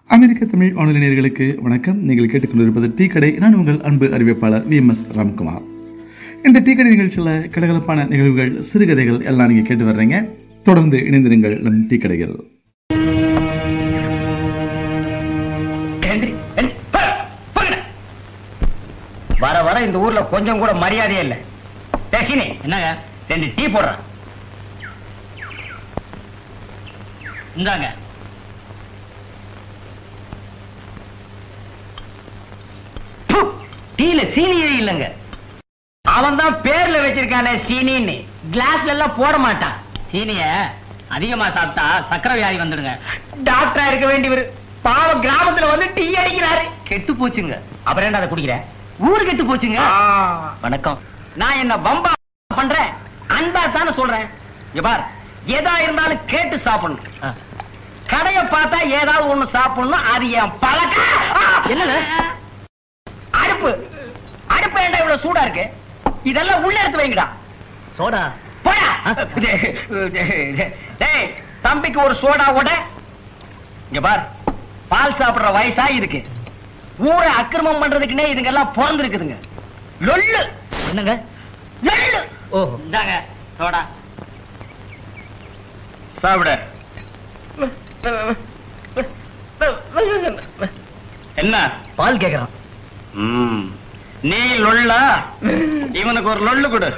அமெரிக்க தமிழ் வானொலி நேயர்களுக்கு வணக்கம் நீங்கள் கேட்டுக்கொண்டிருப்பது டீ கடை நான் உங்கள் அன்பு அறிவிப்பாளர் வி எம் எஸ் ராம்குமார் இந்த டீ கடை நிகழ்ச்சியில் கலகலப்பான நிகழ்வுகள் சிறுகதைகள் எல்லாம் நீங்கள் கேட்டு வர்றீங்க தொடர்ந்து இணைந்திருங்கள் நம் டீ கடைகள் எந்திரி, எந்திரி, போ, போங்கடா. வர வர இந்த ஊர்ல கொஞ்சம் கூட மரியாதையே இல்ல டெசினி என்னங்க ரெண்டு டீ போடுறேன் இந்தாங்க ப்பு, டீல சீனியே இல்லங்க அவன் தான் பேர்ல வச்சிருக்கானே சீனின்னு கிளாஸ்ல எல்லாம் போட மாட்டான் சீனிய அதிகமா சாப்பிட்டா சக்கரை வியாதி வந்துடுங்க டாக்டரா இருக்க வேண்டியவர் பாவம் கிராமத்துல வந்து டீ அடிக்கிறாரு கெட்டு போச்சுங்க அப்புறம் என்ன அதை குடிக்கிற ஊரு கெட்டு போச்சுங்க வணக்கம் நான் என்ன பம்பா பண்றேன் அன்பா தானே சொல்றேன் இங்க பார் எதா இருந்தாலும் கேட்டு சாப்பிடணும் கடைய பார்த்தா ஏதாவது ஒண்ணு சாப்பிடணும் அது என் பழக்கம் என்னது அடுப்பு அடுப்பு ஏன்டா இவ்வளவு சூடா இருக்கு இதெல்லாம் உள்ள எடுத்து வைங்கடா சோடா போடா டேய் தம்பிக்கு ஒரு சோடா ஓட இங்க பார் பால் சாப்பிடுற வயசா இருக்கு ஊரை அக்கிரமம் பண்றதுக்குன்னே இதுங்க எல்லாம் பிறந்திருக்குதுங்க லொல்லு என்னங்க லொல்லு ஓ இந்தாங்க சோடா சாப்பிட என்ன பால் கேக்குறான் நீ லொல்லா இவனுக்கு ஒரு லொல்லு கொடு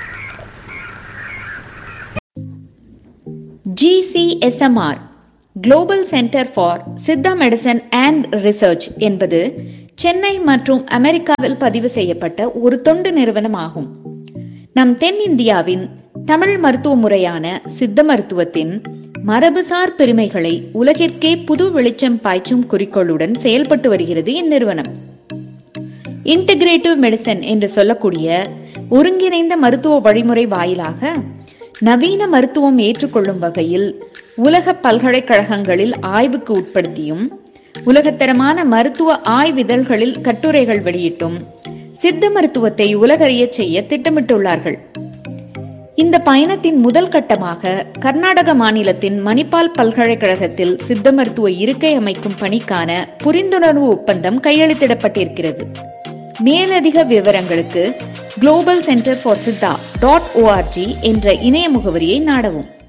GCSMR global centre for Siddha medicine and research என்பது சென்னை மற்றும் அமெரிக்காவில் பதிவு செய்யப்பட்ட ஒரு தொண்டு நிறுவனம் ஆகும் நம் தென்னிந்தியாவின் தமிழ் மருத்துவ முறையான சித்த மருத்துவத்தின் மரபுசார் பெருமைகளை உலகிற்கே புது வெளிச்சம் பாய்ச்சும் குறிக்கோளுடன் செயல்பட்டு வருகிறது இந்நிறுவனம் இன்டகிரேட்டிவ் மெடிசன் என்று சொல்லக்கூடிய ஒருங்கிணைந்த மருத்துவ வழிமுறை வாயிலாக நவீன மருத்துவம் ஏற்றுக்கொள்ளும் வகையில் உலக பல்கலைக்கழகங்களில் ஆய்வுக்கு உட்படுத்தியும் உலகத்தரமான மருத்துவ ஆய்விதழ்களில் கட்டுரைகள் வெளியிட்டும் சித்த மருத்துவத்தை உலகறியச் செய்ய திட்டமிட்டுள்ளார்கள் இந்த பயணத்தின் முதல் கட்டமாக கர்நாடக மாநிலத்தின் மணிப்பால் பல்கலைக்கழகத்தில் சித்த மருத்துவ இருக்கை அமைக்கும் பணிக்கான புரிந்துணர்வு ஒப்பந்தம் கையெழுத்திடப்பட்டிருக்கிறது மேலதிக விவரங்களுக்கு global centre for Siddha dot O R G என்ற இணைய முகவரியை நாடவும்